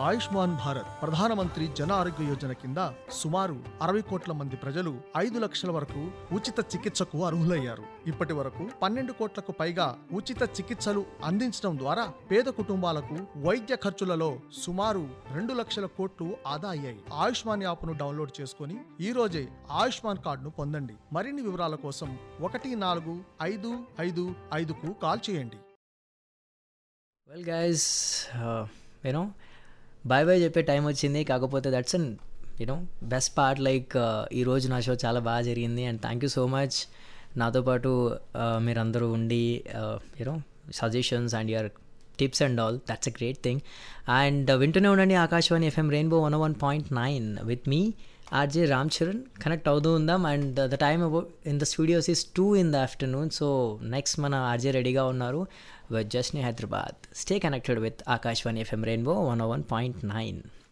ఆయుష్మాన్ భారత్ ప్రధానమంత్రి జన ఆరోగ్య యోజన కింద సుమారు అరవై కోట్ల మంది ప్రజలు ఐదు లక్షల వరకు ఉచిత చికిత్సకు అర్హులయ్యారు ఇప్పటి వరకు పన్నెండు కోట్లకు పైగా ఉచిత చికిత్సలు అందించడం ద్వారా పేద కుటుంబాలకు వైద్య ఖర్చులలో సుమారు రెండు లక్షల కోట్లు ఆదా అయ్యాయి ఆయుష్మాన్ యాప్ను డౌన్లోడ్ చేసుకుని ఈ రోజే ఆయుష్మాన్ కార్డును పొందండి మరిన్ని వివరాల కోసం ఒకటి నాలుగు ఐదు ఐదు ఐదుకు కాల్ చేయండి well guys you know bye bye చెప్పే టైం వచ్చింది కాకపోతే that's an you know best part like ఈరోజు నా షో చాలా బాగా జరిగింది and thank you so much నాతో పాటు uh, మీరందరూ ఉండి you know suggestions and your tips and all that's a great thing and వింటూనే ఉండండి Akashvani FM rainbow one one point nine with మీ ఆర్జే రామ్ చరణ్ కనెక్ట్ అవుతూ ఉందాం and the time in the studios is two in the afternoon so next మన RJ రెడీగా ఉన్నారు with జస్ని Hyderabad stay connected with Akashvani FM rainbow one one point nine